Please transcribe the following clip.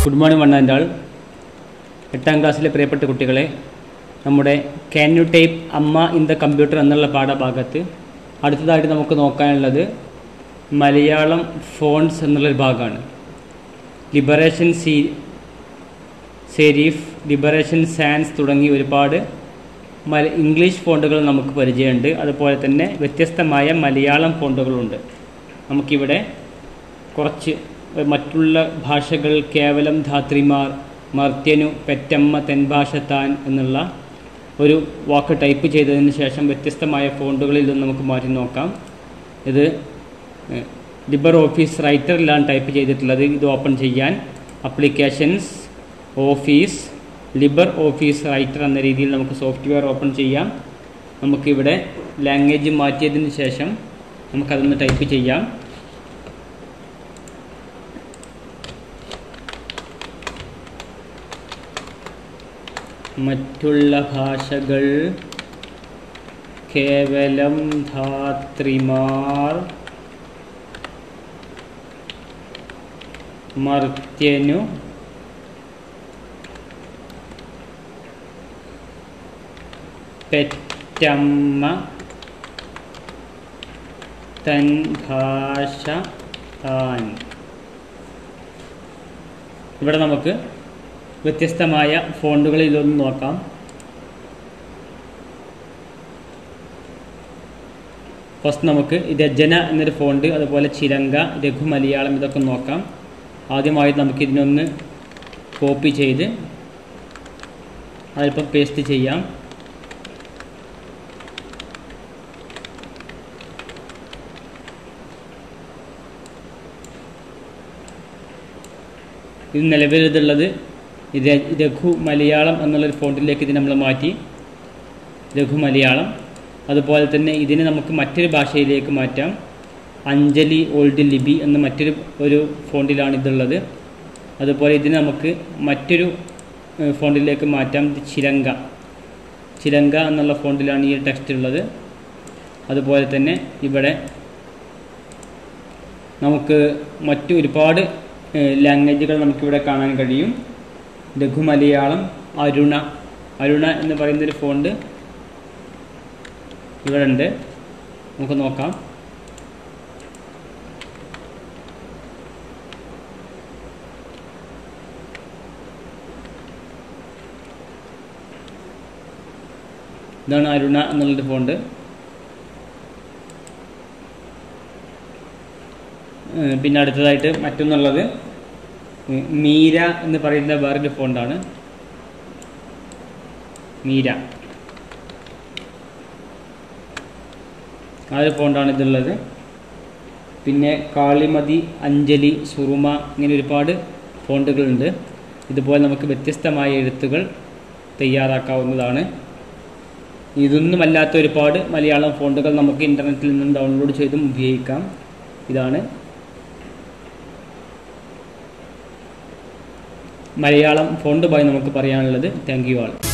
good morning one and all എട്ടാം ക്ലാസ്സിലെ പ്രിയപ്പെട്ട കുട്ടികളെ നമ്മുടെ can you type amma in the computer എന്നുള്ള പാഠഭാഗത്ത് അടുത്തതായിട്ട് നമുക്ക് നോക്കാനുള്ളത് മലയാളം ഫോൺസ് എന്നുള്ളൊരു ഭാഗമാണ് Liberation serif Liberation Sans തുടങ്ങി ഒരുപാട് മല ഇംഗ്ലീഷ് ഫോണ്ടുകൾ നമുക്ക് പരിചയമുണ്ട് അതുപോലെ തന്നെ വ്യത്യസ്തമായ മലയാളം ഫോണ്ടുകളുണ്ട് നമുക്കിവിടെ കുറച്ച് മറ്റുള്ള ഭാഷകൾ കേവലം ധാത്രിമാർ മർത്യനു പെറ്റമ്മ തെൻഭാഷ താൻ എന്നുള്ള ഒരു വാക്ക് ടൈപ്പ് ചെയ്തതിന് ശേഷം വ്യത്യസ്തമായ ഫോണ്ടുകളിൽ നിന്ന് നമുക്ക് മാറ്റി നോക്കാം ഇത് ലിബർ ഓഫീസ് റൈറ്ററിലാണ് ടൈപ്പ് ചെയ്തിട്ടുള്ളത് ഇത് ഓപ്പൺ ചെയ്യാൻ applications office libre office writer എന്ന രീതിയിൽ നമുക്ക് സോഫ്റ്റ്വെയർ ഓപ്പൺ ചെയ്യാം നമുക്കിവിടെ ലാംഗ്വേജ് മാറ്റിയതിന് ശേഷം നമുക്കതൊന്ന് ടൈപ്പ് ചെയ്യാം മറ്റുള്ള ഭാഷകൾ കേവലം ധാത്രിമാർ മർത്യനു പെറ്റമ്മ തൻ ഭാഷ താൻ ഇവിടെ നമുക്ക് വ്യത്യസ്തമായ ഫോണ്ടുകളിൽ ഇതൊന്ന് നോക്കാം ഫസ്റ്റ് നമുക്ക് രചന എന്നൊരു ഫോണ്ട് അതുപോലെ ചിരങ്ക രഘു മലയാളം ഇതൊക്കെ നോക്കാം ആദ്യമായി നമുക്ക് ഇതിനൊന്ന് കോപ്പി ചെയ്ത് അതിപ്പം പേസ്റ്റ് ചെയ്യാം ഇത് നിലവിലുള്ളത് രഘു മലയാളം എന്നുള്ളൊരു ഫോണ്ടിലേക്ക് ഇത് നമ്മൾ മാറ്റി രഘു മലയാളം അതുപോലെ തന്നെ ഇതിനെ നമുക്ക് മറ്റൊരു ഭാഷയിലേക്ക് മാറ്റാം അഞ്ജലി ഓൾഡ് ലിപി എന്ന മറ്റൊരു ഒരു ഫോണ്ടിലാണ് ഇതുള്ളത് അതുപോലെ ഇതിനെ നമുക്ക് മറ്റൊരു ഫോണ്ടിലേക്ക് മാറ്റാം ഇത് ചിരങ്ക ചിരങ്ക എന്നുള്ള ഫോണ്ടിലാണ് ഈ ടെക്സ്റ്റ് ഉള്ളത് അതുപോലെ തന്നെ ഇവിടെ നമുക്ക് മറ്റു ഒരുപാട് ലാംഗ്വേജുകൾ നമുക്കിവിടെ കാണാൻ കഴിയും ലഘു മലയാളം അരുണ അരുണ എന്ന് പറയുന്നൊരു ഫോണ്ട് ഇവിടെ ഉണ്ട് നമുക്ക് നോക്കാം ഇതാണ് അരുണ എന്നുള്ളൊരു ഫോണ്ട് പിന്നെ അടുത്തതായിട്ട് മറ്റൊന്നുള്ളത് മീര എന്ന് പറയുന്ന വേറൊരു ഫോണ്ടാണ് മീര ആ ഒരു ഫോണ്ടാണ് ഇതുള്ളത് പിന്നെ കാളിമതി അഞ്ജലി സുറുമ ഇങ്ങനെ ഒരുപാട് ഫോണ്ടുകളുണ്ട് ഇതുപോലെ നമുക്ക് വ്യത്യസ്തമായ എഴുത്തുകൾ തയ്യാറാക്കാവുന്നതാണ് ഇതൊന്നുമല്ലാത്ത ഒരുപാട് മലയാളം ഫോണ്ടുകൾ നമുക്ക് ഇൻ്റർനെറ്റിൽ നിന്നും ഡൗൺലോഡ് ചെയ്തും ഉപയോഗിക്കാം ഇതാണ് മലയാളം ഫോണ്ടുമായി നമുക്ക് പറയാനുള്ളത് താങ്ക് യു ആൾ